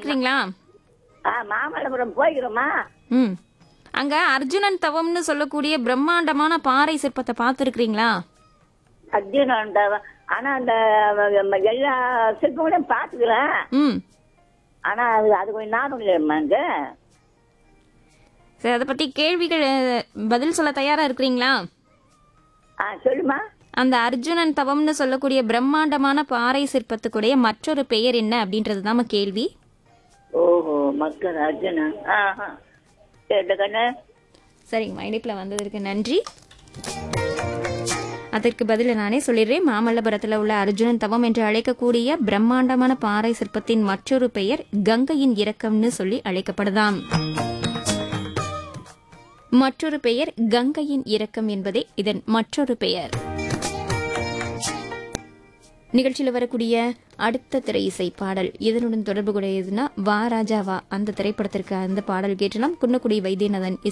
போயிருக்கிறீங்களா ஆ மாமல்லபுரம் போய்க்கிறோமா ம் அங்க அர்ஜுனன் தவம்னு சொல்லக்கூடிய பிரம்மாண்டமான பாறை சிற்பத்தை பார்த்துருக்கிறீங்களா அர்ஜுனன் ஆனா அந்த ம- எல்லா சிற்பங்களையும் பாத்துக்கிறேன் ம் ஆனா அது அது கொஞ்சம் ஞாபகம் இல்லைம்மாங்க சரி அதை பத்தி கேள்விகள் அஹ், பதில் சொல்ல தயாரா இருக்கிறீங்களா ஆ சொல்லுமா அந்த அர்ஜுனன் தவம்னு சொல்லக்கூடிய பிரம்மாண்டமான பாறை சிற்பத்துக்குடைய மற்றொரு பெயர் என்ன அப்படின்றது தான் கேள்வி ஓஹோ மக்கள் அர்ஜுனன் ஆஹா கேட்ட கண்ணு சரிங்கம்மா இணைப்பில் வந்ததற்கு நன்றி அதற்கு பதில நானே சொல்லிடுறேன் மாமல்லபுரத்தில் உள்ள அர்ஜுனன் தவம் என்று அழைக்கக்கூடிய பிரம்மாண்டமான பாறை சிற்பத்தின் மற்றொரு பெயர் கங்கையின் இரக்கம்னு சொல்லி அழைக்கப்படுதாம் மற்றொரு பெயர் கங்கையின் இரக்கம் என்பதே இதன் மற்றொரு பெயர் நிகழ்ச்சியில் வரக்கூடிய அடுத்த திரை இசை பாடல் இதனுடன் தொடர்புடையதுன்னா வா ராஜா வா அந்த திரைப்படத்திற்கு அந்த பாடல் கேட்டலாம் குன்னக்குடி வைத்தியநாதன்